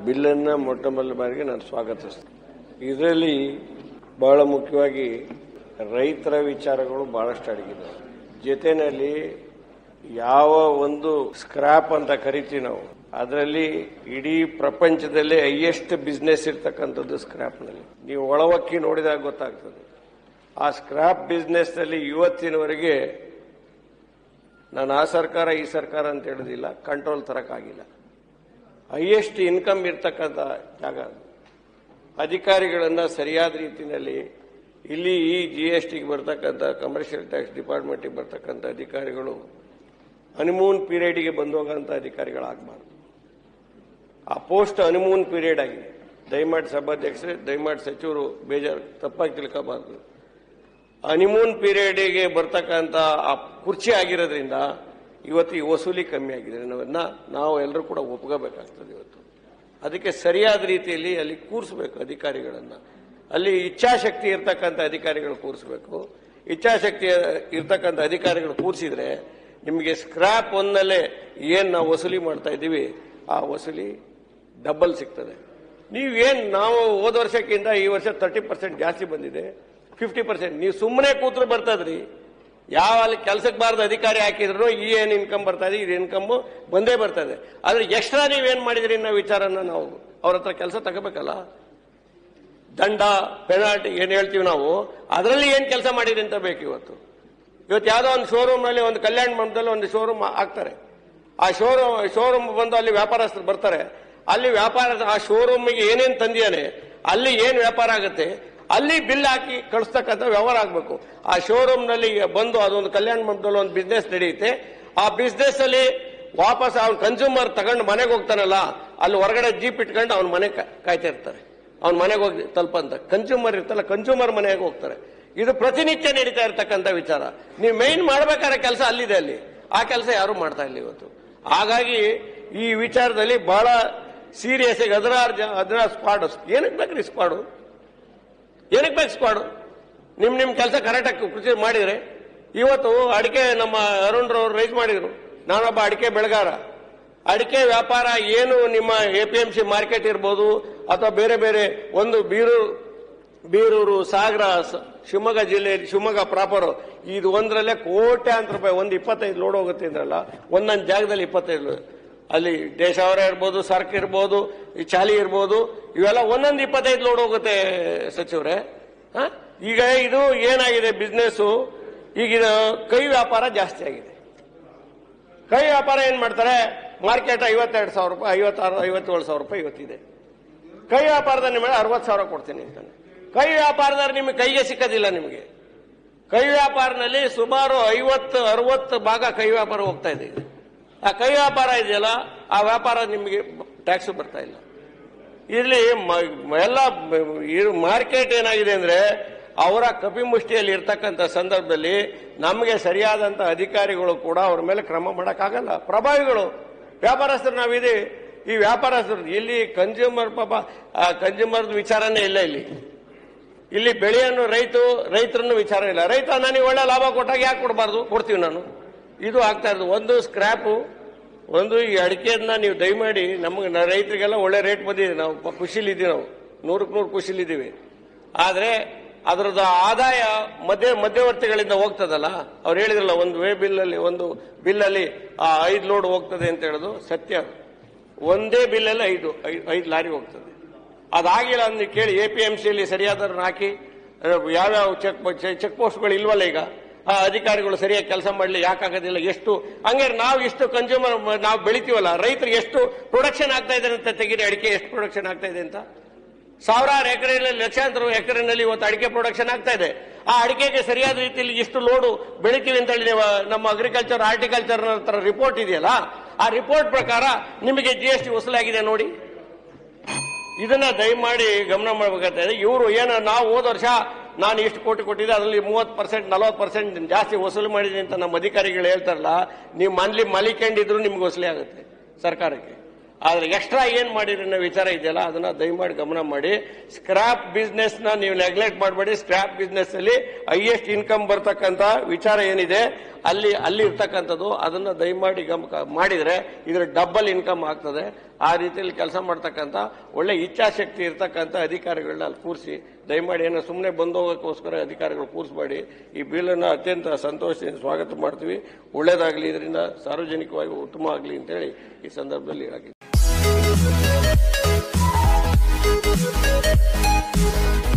ಬಿಲ್ಲನ್ನು ಮೊಟ್ಟ ಮೊದಲ ಬಾರಿಗೆ ನಾನು ಸ್ವಾಗತಿಸ್ತೇನೆ ಇದರಲ್ಲಿ ಬಹಳ ಮುಖ್ಯವಾಗಿ ರೈತರ ವಿಚಾರಗಳು ಬಹಳಷ್ಟು ಅಡಗಿದ್ದಾವೆ ಜೊತೆಯಲ್ಲಿ ಯಾವ ಒಂದು ಸ್ಕ್ರಾಪ್ ಅಂತ ಕರಿತೀವಿ ನಾವು ಅದರಲ್ಲಿ ಇಡೀ ಪ್ರಪಂಚದಲ್ಲೇ ಹೈಯೆಸ್ಟ್ ಬಿಸ್ನೆಸ್ ಇರ್ತಕ್ಕಂಥದ್ದು ಸ್ಕ್ರಾಪ್ನಲ್ಲಿ ನೀವು ಒಳವಕ್ಕಿ ನೋಡಿದಾಗ ಗೊತ್ತಾಗ್ತದೆ ಆ ಸ್ಕ್ರಾಪ್ ಬಿಸ್ನೆಸ್ನಲ್ಲಿ ಇವತ್ತಿನವರೆಗೆ ನಾನು ಆ ಸರ್ಕಾರ ಈ ಸರ್ಕಾರ ಅಂತ ಹೇಳೋದಿಲ್ಲ ಕಂಟ್ರೋಲ್ ತರಕ್ಕಾಗಿಲ್ಲ ಹೈಯೆಸ್ಟ್ ಇನ್ಕಮ್ ಇರ್ತಕ್ಕಂಥ ಜಾಗ ಅದು. ಅಧಿಕಾರಿಗಳನ್ನ ಸರಿಯಾದ ರೀತಿಯಲ್ಲಿ ಇಲ್ಲಿ ಈ ಜಿ ಎಸ್ ಟಿಗೆ ಬರ್ತಕ್ಕಂಥ ಕಮರ್ಷಿಯಲ್ ಟ್ಯಾಕ್ಸ್ ಡಿಪಾರ್ಟ್ಮೆಂಟಿಗೆ ಬರ್ತಕ್ಕಂಥ ಅಧಿಕಾರಿಗಳು ಹನಿಮೂನ್ ಪೀರಿಯಡ್ಗೆ ಬಂದೋಗಂಥ ಅಧಿಕಾರಿಗಳಾಗಬಾರ್ದು ಆ ಪೋಸ್ಟ್ ಹನಿಮೂನ್ ಪೀರಿಯಡ್ ಆಗಿದೆ ದಯಮಾಡಿ ಸಭಾಧ್ಯಕ್ಷರೇ ದಯಮಾಡಿ ಸಚಿವರು ಬೇಜಾರು ತಪ್ಪಾಗಿ ತಿಳ್ಕೋಬಾರ್ದು ಹನಿಮೂನ್ ಪೀರಿಯಡ್ಗೆ ಬರ್ತಕ್ಕಂಥ ಆ ಕುರ್ಚಿ ಆಗಿರೋದ್ರಿಂದ ಇವತ್ತು ಈ ವಸೂಲಿ ಕಮ್ಮಿ ಆಗಿದೆ ನಾವನ್ನ ನಾವು ಎಲ್ಲರೂ ಕೂಡ ಒಪ್ಕೋಬೇಕಾಗ್ತದೆ ಇವತ್ತು ಅದಕ್ಕೆ ಸರಿಯಾದ ರೀತಿಯಲ್ಲಿ ಅಲ್ಲಿ ಕೂರಿಸ್ಬೇಕು ಅಧಿಕಾರಿಗಳನ್ನ ಅಲ್ಲಿ ಇಚ್ಛಾಶಕ್ತಿ ಇರ್ತಕ್ಕಂಥ ಅಧಿಕಾರಿಗಳು ಕೂರಿಸ್ಬೇಕು ಇಚ್ಛಾಶಕ್ತಿ ಇರ್ತಕ್ಕಂಥ ಅಧಿಕಾರಿಗಳು ಕೂರಿಸಿದ್ರೆ ನಿಮಗೆ ಸ್ಕ್ರಾಪ್ ಒಂದಲ್ಲೇ ಏನ್ ನಾವು ವಸೂಲಿ ಮಾಡ್ತಾ ಇದ್ದೀವಿ ಆ ವಸೂಲಿ ಡಬಲ್ ಸಿಗ್ತದೆ ನೀವೇನ್ ನಾವು ಹೋದ ವರ್ಷಕ್ಕಿಂತ ಈ ವರ್ಷ ತರ್ಟಿ ಪರ್ಸೆಂಟ್ ಜಾಸ್ತಿ ಬಂದಿದೆ ಫಿಫ್ಟಿ ಪರ್ಸೆಂಟ್ ನೀವು ಸುಮ್ಮನೆ ಕೂತ್ರು ಬರ್ತದ್ರಿ ಯಾವ ಅಲ್ಲಿ ಕೆಲಸಕ್ಕೆ ಬಾರದ ಅಧಿಕಾರಿ ಹಾಕಿದ್ರು ಈ ಏನ್ ಇನ್ಕಮ್ ಬರ್ತಾ ಇದೆ ಇದು ಇನ್ಕಮ್ ಬಂದೇ ಬರ್ತದೆ ಆದ್ರೆ ಎಕ್ಸ್ಟ್ರಾ ನೀವೇನ್ ಮಾಡಿದ್ರಿ ಅನ್ನೋ ವಿಚಾರನ ನಾವು ಅವ್ರ ಹತ್ರ ಕೆಲಸ ತಗೋಬೇಕಲ್ಲ ದಂಡ ಪೆನಾಲ್ಟಿ ಏನ್ ಹೇಳ್ತೀವಿ ನಾವು ಅದರಲ್ಲಿ ಏನ್ ಕೆಲಸ ಮಾಡಿರಿ ಅಂತ ಬೇಕು ಇವತ್ತು ಇವತ್ತು ಯಾವುದೋ ಒಂದು ಶೋರೂಮ್ ನಲ್ಲಿ ಒಂದು ಕಲ್ಯಾಣ ಮಂಟಪದಲ್ಲಿ ಒಂದು ಶೋರೂಮ್ ಹಾಕ್ತಾರೆ ಆ ಶೋರೂಮ್ ಶೋರೂಮ್ ಬಂದು ಅಲ್ಲಿ ವ್ಯಾಪಾರಸ್ಥರು ಬರ್ತಾರೆ ಅಲ್ಲಿ ವ್ಯಾಪಾರ ಆ ಶೋರೂಮಿಗೆ ಏನೇನ್ ತಂದಿಯಾನೆ ಅಲ್ಲಿ ಏನ್ ವ್ಯಾಪಾರ ಆಗುತ್ತೆ ಅಲ್ಲಿ ಬಿಲ್ ಹಾಕಿ ಕಳಿಸ್ತಕ್ಕಂಥ ವ್ಯವಹಾರ ಆಗಬೇಕು ಆ ಶೋರೂಮ್ ನಲ್ಲಿ ಬಂದು ಅದೊಂದು ಕಲ್ಯಾಣ ಮಂಟಪದಲ್ಲಿ ಒಂದು ಬಿಸ್ನೆಸ್ ನಡೆಯುತ್ತೆ ಆ ಬಿಸ್ನೆಸ್ ಅಲ್ಲಿ ವಾಪಸ್ ಅವ್ನ ಕನ್ಸ್ಯೂಮರ್ ತಗೊಂಡು ಮನೆಗೆ ಹೋಗ್ತಾನಲ್ಲ ಅಲ್ಲಿ ಹೊರಗಡೆ ಜೀಪ್ ಇಟ್ಕೊಂಡು ಅವ್ನ ಮನೆ ಕಾ- ಕಾಯ್ತಾ ಇರ್ತಾರೆ ಅವ್ನ ಮನೆಗೆ ಹೋಗಿ ತಲುಪಂತ ಕನ್ಸ್ಯೂಮರ್ ಇರ್ತಲ್ಲ ಕನ್ಸ್ಯೂಮರ್ ಮನೆಗೆ ಹೋಗ್ತಾರೆ ಇದು ಪ್ರತಿನಿತ್ಯ ನಡೀತಾ ಇರ್ತಕ್ಕಂಥ ವಿಚಾರ ನೀವು ಮೈನ್ ಮಾಡ್ಬೇಕಾದ್ರೆ ಕೆಲಸ ಅಲ್ಲಿದೆ ಅಲ್ಲಿ ಆ ಕೆಲಸ ಯಾರು ಮಾಡ್ತಾ ಇಲ್ಲ ಇವತ್ತು ಹಾಗಾಗಿ ಈ ವಿಚಾರದಲ್ಲಿ ಬಹಳ ಸೀರಿಯಸ್ ಆಗಿ ಹದಿನಾರು ಜನ ಹದಿನಾರು ಸ್ಕ್ವಾಡ್ ಏನಕ್ಕೆ ಬೇಕ್ರಿ ಸ್ಕ್ವಾಡು ಏನಕ್ಕೆ ಬೇಕು ಸ್ಕ್ವಾಡು ನಿಮ್ ನಿಮ್ ಕೆಲಸ ಕರೆಕ್ಟಾಗಿ ಕೃಷಿ ಮಾಡಿದ್ರೆ ಇವತ್ತು ಅಡಿಕೆ ನಮ್ಮ ಅರುಣ್ ರವರು ರೈಸ್ ಮಾಡಿದ್ರು ನಾನೊಬ್ಬ ಅಡಿಕೆ ಬೆಳೆಗಾರ ಅಡಿಕೆ ವ್ಯಾಪಾರ ಏನು ನಿಮ್ಮ A P M C market ಇರ್ಬೋದು ಅಥವಾ ಬೇರೆ ಬೇರೆ ಒಂದು ಬೀರೂರು ಬೀರೂರು ಸಾಗರ ಸ- ಶಿವಮೊಗ್ಗ ಜಿಲ್ಲೆ ಶಿವಮೊಗ್ಗ ಪ್ರಾಪರ್ ಇದು ಒಂದರಲ್ಲೇ ಕೋಟ್ಯಾಂತರ ರೂಪಾಯಿ ಒಂದು ಇಪ್ಪತ್ತೈದು ಲೋಡ್ ಹೋಗುತ್ತೆ ಅಂದ್ರಲ್ಲ ಒಂದೊಂದು ಜಾಗದಲ್ಲಿ ಇಪ್ಪತ್ತೈದು load. ಅಲ್ಲಿ ದೇಶಾವರ ಇರ್ಬೋದು ಸರ್ಕ್ ಇರ್ಬೋದು ಈ ಚಾಲಿ ಇರ್ಬೋದು ಇವೆಲ್ಲ ಒಂದೊಂದು ಇಪ್ಪತ್ತೈದು ಲೋಡ್ ಹೋಗುತ್ತೆ ಸಚಿವರೇ ಹ? ಈಗ ಇದು ಏನಾಗಿದೆ ಬಿಸ್ನೆಸ್ ಈಗ ಇದು ಕೈ ವ್ಯಾಪಾರ ಜಾಸ್ತಿ ಆಗಿದೆ ಕೈ ವ್ಯಾಪಾರ ಏನ್ ಮಾಡ್ತಾರೆ ಮಾರ್ಕೆಟ್ ಐವತ್ತೆರಡು ಸಾವಿರ ರೂಪಾಯಿ ಐವತ್ತಾರು ಐವತ್ತೇಳು ಸಾವಿರ ರೂಪಾಯಿ ಇವತ್ತಿದೆ ಕೈ ವ್ಯಾಪಾರದ ನಿಮಗೆ ಅರವತ್ತು ಸಾವಿರ ಕೊಡ್ತೀನಿ ಅಂತಾನೆ ಕೈ ವ್ಯಾಪಾರದವ್ರು ನಿಮಗೆ ಕೈಗೆ ಸಿಕ್ಕದಿಲ್ಲ ನಿಮಗೆ ಕೈ ವ್ಯಾಪಾರನಲ್ಲಿ ಸುಮಾರು ಐವತ್ತು ಅರವತ್ತು ಭಾಗ ಕೈ ವ್ಯಾಪಾರ ಹೋಗ್ತಾ ಇದೆ ಈಗ. ಆ ಕೈ ವ್ಯಾಪಾರ ಇದೆಯಲ್ಲ ಆ ವ್ಯಾಪಾರ ನಿಮಗೆ ಟ್ಯಾಕ್ಸ್ ಬರ್ತಾ ಇಲ್ಲ ಇಲ್ಲಿ ಮ- ಎಲ್ಲ ಮಾರ್ಕೆಟ್ ಏನಾಗಿದೆ ಅಂದ್ರೆ ಅವರ ಕಪಿಮುಷ್ಟಿಯಲ್ಲಿ ಇರ್ತಕ್ಕಂಥ ಸಂದರ್ಭದಲ್ಲಿ ನಮಗೆ ಸರಿಯಾದಂತ ಅಧಿಕಾರಿಗಳು ಕೂಡ ಅವ್ರ ಮೇಲೆ ಕ್ರಮ ಮಾಡಕ್ಕಾಗಲ್ಲ ಪ್ರಭಾವಿಗಳು ವ್ಯಾಪಾರಸ್ಥರು ನಾವಿದೆ ಈ ವ್ಯಾಪಾರಸ್ಥರು ಇಲ್ಲಿ ಕನ್ಸ್ಯೂಮರ್ ಪಾಪ ಕನ್ಸ್ಯೂಮರ್ ವಿಚಾರನೇ ಇಲ್ಲ ಇಲ್ಲಿ ಇಲ್ಲಿ ಬೆಳೆಯನ್ನು ರೈತ ರೈತರನ್ನು ವಿಚಾರ ಇಲ್ಲ ರೈತ ನನಗೆ ಒಳ್ಳೆ ಲಾಭ ಕೊಟ್ಟಾಗ ಯಾಕೆ ಕೊಡಬಾರ್ದು ಕೊಡ್ತೀವಿ ನಾನು ಇದು ಆಗ್ತಾ ಇರೋದು ಒಂದು ಸ್ಕ್ರಾಪು ಒಂದು ಈ ಅಡಿಕೆಯನ್ನ ನೀವು ದಯಮಾಡಿ ನಮಗೆ ನ- ರೈತರಿಗೆಲ್ಲ ಒಳ್ಳೆ ರೇಟ್ ಬಂದಿದೆ ನಾವು ಪ- ಖುಷಿಲಿದ್ದೀವಿ ನಾವು ನೂರಕ್ಕೆ ನೂರು ಖುಷಿಲಿದ್ದೀವಿ ಆದರೆ ಅದರದ್ದು ಆದಾಯ ಮಧ್ಯ ಮಧ್ಯವರ್ತಿಗಳಿಂದ ಹೋಗ್ತದಲ್ಲ ಅವ್ರು ಹೇಳಿದ್ರಲ್ಲ ಒಂದು ವೇ ಬಿಲ್ಲಲ್ಲಿ ಒಂದು ಬಿಲ್ಲಲ್ಲಿ ಆ ಐದು ಲೋಡ್ ಹೋಗ್ತದೆ ಅಂತ ಹೇಳೋದು ಸತ್ಯ ಅದು. ಒಂದೇ ಬಿಲ್ಲಲ್ಲಿ ಐದು ಐ- ಐದು ಲಾರಿ ಹೋಗ್ತದೆ ಅದಾಗಿಲ್ಲ ಅಂದ್ ಕೇಳಿ ಎ ಪಿ ಎಂ ಸಿಯಲ್ಲಿ ಸರಿಯಾದವ್ರನ್ನ ಹಾಕಿ ಅಹ್, ಯಾವ್ಯಾವ ಚೆಕ್ ಚೆಕ್ ಪೋಸ್ಟ್ಗಳು ಇಲ್ವಲ್ಲ ಈಗ ಆ ಅಧಿಕಾರಿಗಳು ಸರಿಯಾಗಿ ಕೆಲಸ ಮಾಡಲಿ ಯಾಕಾಗೋದಿಲ್ಲ ಎಷ್ಟು ಹಂಗಾರೆ ನಾವು ಇಷ್ಟು ಕನ್ಸ್ಯೂಮರ್ ನಾವು ಬೆಳಿತೀವಲ್ಲ ರೈತರಿಗೆ ಎಷ್ಟು ಪ್ರೊಡಕ್ಷನ್ ಆಗ್ತಾ ಇದೆ ಅಂತ ತೆಗೀರಿ ಅಡಿಕೆ ಎಷ್ಟು ಪ್ರೊಡಕ್ಷನ್ ಆಗ್ತಾ ಇದೆ ಅಂತ ಸಾವಿರಾರು ಎಕರೆಯಲ್ಲಿ ಲಕ್ಷಾಂತರ ಎಕರೆನಲ್ಲಿ ಇವತ್ತು ಅಡಿಕೆ ಪ್ರೊಡಕ್ಷನ್ ಆಗ್ತಾ ಇದೆ ಆ ಅಡಿಕೆಗೆ ಸರಿಯಾದ ರೀತಿಯಲ್ಲಿ ಇಷ್ಟು ಲೋಡು ಬೆಳಿತೀವಿ ಅಂತ ಹೇಳಿ ನೀವು ನಮ್ಮ ಅಗ್ರಿಕಲ್ಚರ್ ಹಾರ್ಟಿಕಲ್ಚರ್ ಹತ್ರ ರಿಪೋರ್ಟ್ ಇದೆಯಲ್ಲ ಆ ರಿಪೋರ್ಟ್ ಪ್ರಕಾರ ನಿಮಗೆ ಜಿ ಎಸ್ ಟಿ ವಸೂಲಾಗಿದೆ ನೋಡಿ ಇದನ್ನ ದಯಮಾಡಿ ಗಮನ ಮಾಡಬೇಕಾಗ್ತದೆ ಇವರು ಏನು ನಾವು ಹೋದ ವರ್ಷ ನಾನು ಇಷ್ಟು ಕೋಟಿ ಕೊಟ್ಟಿದ್ದೆ ಅದರಲ್ಲಿ ಮೂವತ್ತು ಪರ್ಸೆಂಟ್ ನಲವತ್ತು ಪರ್ಸೆಂಟ್ ಜಾಸ್ತಿ ವಸೂಲಿ ಮಾಡಿದ್ದೀನಿ ಅಂತ ನಮ್ಮ ಅಧಿಕಾರಿಗಳು ಹೇಳ್ತಾರಲ್ಲ ನೀವು ಮನ್ಲಿ ಮಲಿಕೊಂಡಿದ್ರು ನಿಮ್ಗೆ ವಸೂಲಿ ಆಗುತ್ತೆ ಸರ್ಕಾರಕ್ಕೆ ಆದ್ರೆ ಎಕ್ಸ್ಟ್ರಾ ಏನ್ ಮಾಡಿರಿ ಅನ್ನೋ ವಿಚಾರ ಇದೆಯಲ್ಲ ಅದನ್ನ ದಯಮಾಡಿ ಗಮನ ಮಾಡಿ ಸ್ಕ್ರಾಪ್ ಬಿಸ್ನೆಸ್ ನ ನೀವು ನೆಗ್ಲೆಕ್ಟ್ ಮಾಡಬೇಡಿ ಸ್ಕ್ರಾಪ್ ಬಿಸ್ನೆಸ್ ಅಲ್ಲಿ ಹೈಯೆಸ್ಟ್ ಇನ್ಕಮ್ ಬರ್ತಕ್ಕಂತ ವಿಚಾರ ಏನಿದೆ ಅಲ್ಲಿ ಅಲ್ಲಿ ಇರ್ತಕ್ಕಂಥದ್ದು ಅದನ್ನ ದಯಮಾಡಿ ಗಮ ಮಾಡಿದ್ರೆ ಇದ್ರ ಡಬಲ್ ಇನ್ಕಮ್ ಆಗ್ತದೆ ಆ ರೀತಿಯಲ್ಲಿ ಕೆಲಸ ಮಾಡ್ತಕ್ಕಂಥ ಒಳ್ಳೆ ಇಚ್ಛಾಶಕ್ತಿ ಇರ್ತಕ್ಕಂಥ ಅಧಿಕಾರಿಗಳನ್ನ ಅಲ್ಲಿ ಕೂರಿಸಿ ದಯಮಾಡಿ ಏನೋ ಸುಮ್ಮನೆ ಬಂದು ಹೋಗೋಕ್ಕೋಸ್ಕರ ಅಧಿಕಾರಿಗಳು ಕೂರಿಸಬೇಡಿ ಈ ಬಿಲ್ಲನ್ನು ಅತ್ಯಂತ ಸಂತೋಷದಿಂದ ಸ್ವಾಗತ ಮಾಡ್ತೀವಿ ಒಳ್ಳೇದಾಗಲಿ ಇದರಿಂದ ಸಾರ್ವಜನಿಕವಾಗಿ ಉತ್ತಮ ಆಗಲಿ ಅಂತೇಳಿ ಈ ಸಂದರ್ಭದಲ್ಲಿ ಹೇಳಕ್ಕೆ